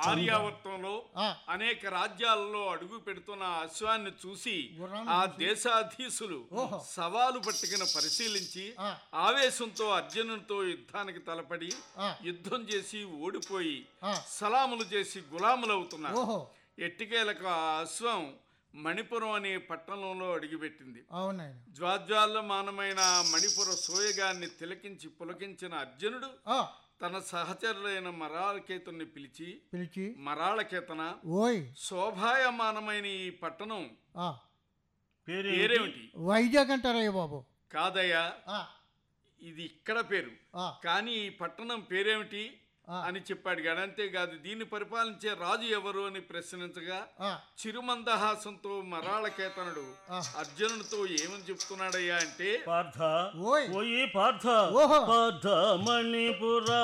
ఆర్యావర్తంలో ఆ. అనేక రాజ్యాలలో అడుగు పెడుతున్న ఆ అశ్వాన్ని చూసి గుర్రాన్ని ఆ దేశాధీశులు ఓహో. సవాలు పట్టుకుని పరిశీలించి ఆ. ఆవేశంతో అర్జునునితో యుద్ధానికి తలపడి ఆ. యుద్ధం చేసి ఓడిపోయి ఆ. సలాములు చేసి గులాములవుతున్నారు ఓహో ఎట్టికేలకు ఆ అశ్వం మణిపురం అనే పట్టణంలో అడుగుపెట్టింది అవునాయన జ్వాజ్వాల్యమానమైన మణిపుర సోయగాన్ని తిలకించి పులకించిన అర్జునుడు ఆ, తన సహచరులైన మరాళకేతుని పిలిచి పిలిచి మరాళకేతన ఓయ్ శోభాయమానమైన ఈ పట్టణం ఆ, పేరేమిటి వైజాగ్ అంటారయ్య బాబు కాదయ్యా ఆ, ఇది ఇక్కడ పేరు ఆ, కానీ ఈ పట్టణం పేరేమిటి ఆ. అని చెప్పాడు గాడు అంతేకాదు దీన్ని పరిపాలించే రాజు ఎవరు అని ప్రశ్నించగా ఆ, చిరుమందహాసంతో మరాళకేతనుడు ఆ. అర్జునుడితో ఏమని చెప్తున్నాడయ్యా అంటే పార్థ ఓయ్ ఓయి పార్థ ఓహో. పార్థ మణిపుర